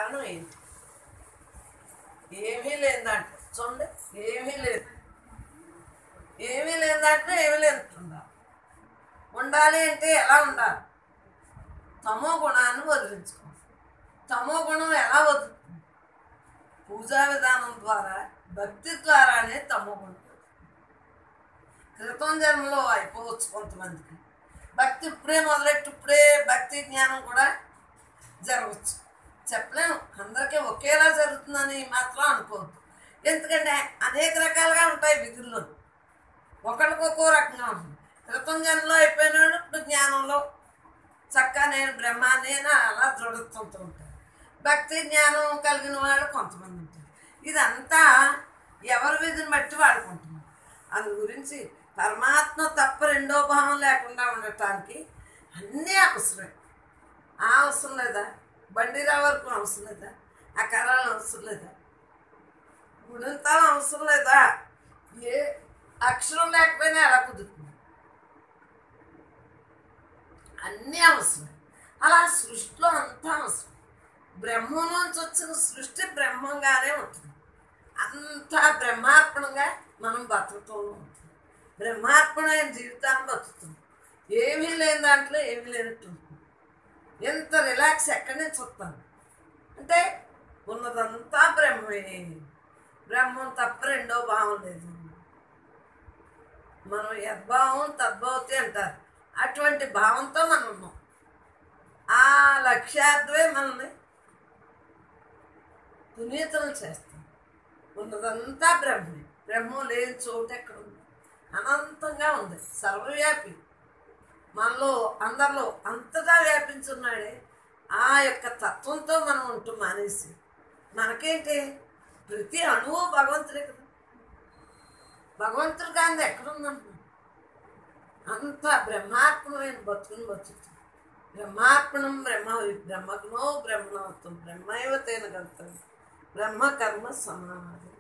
కారణం ఏంటి ఏమీ లేదంటే చూడండి ఏమీ లేదు ఏమీ లేదంటే ఏమీ లేదంటుందా ఉండాలి అంటే ఎలా ఉండాలి తమో గుణాన్ని వదిలించుకోవాలి తమో గుణం ఎలా వదులుతుంది పూజా విధానం ద్వారా భక్తి ద్వారానే తమో గుణం క్రితం జన్మలో అయిపోవచ్చు కొంతమందికి భక్తి ఇప్పుడే మొదలెట్టి ఇప్పుడే భక్తి జ్ఞానం కూడా జరగవచ్చు చెప్పలేము అందరికీ ఒకేలా జరుగుతుందని మాత్రం అనుకోవద్దు ఎందుకంటే అనేక రకాలుగా ఉంటాయి విధుల్లో ఒకరికి ఒక్కో రకంగా ఉంటుంది క్రితం జన్మలో అయిపోయినాడు ఇప్పుడు జ్ఞానంలో చక్కగా నేను బ్రహ్మ నేను అలా దృఢత్వంతో ఉంటాను భక్తి జ్ఞానం కలిగిన వాళ్ళు కొంతమంది ఉంటారు ఇదంతా ఎవరి విధిని బట్టి వాడుకుంటున్నారు అందు గురించి పరమాత్మ తప్ప రెండో భావం లేకుండా ఉండటానికి అన్నీ అవసరం ఆ అవసరం లేదా బండిరా వరకు అవసరం లేదా ఆ కర్రలు అవసరం లేదా గుణంతాలు అవసరం లేదా ఏ అక్షరం లేకపోయినా ఎలా కుదురుతుంది అన్నీ అవసరం అలా సృష్టిలో అంతా అవసరం బ్రహ్మం నుంచి వచ్చిన సృష్టి బ్రహ్మంగానే ఉంటుంది అంతా బ్రహ్మార్పణంగా మనం బతుకుతూనే ఉంటుంది బ్రహ్మార్పణమైన జీవితాన్ని బతుకుతుంది ఏమీ లేని దాంట్లో ఏమీ లేనట్టు ఉంటుంది ఎంత రిలాక్స్ ఎక్కడి నుంచి వస్తాను అంటే ఉన్నదంతా బ్రహ్మే బ్రహ్మం తప్ప రెండో భావం లేదు మనం యద్భావం తద్భవతి అంటారు అటువంటి భావంతో మనం ఉన్నాం ఆ లక్ష్యార్థమే మనల్ని పునీతులు చేస్తాం ఉన్నదంతా బ్రహ్మే బ్రహ్మం లేని చోటు ఎక్కడ ఉంది అనంతంగా ఉంది సర్వవ్యాపి మనలో అందరిలో అంతటా వ్యాపించున్నాడే ఆ యొక్క తత్వంతో మనం ఉంటూ మానేసి మనకేంటి ప్రతి అణువు భగవంతుడే కదా భగవంతుడు కానీ ఎక్కడుందంటున్నాం అంత బ్రహ్మార్పణమైన బతుకుని బతుకుతుంది బ్రహ్మార్పణం బ్రహ్మ బ్రహ్మజ్ఞో బ్రహ్మణవత్వం బ్రహ్మైవ తేన గంతం బ్రహ్మ కర్మ సమానం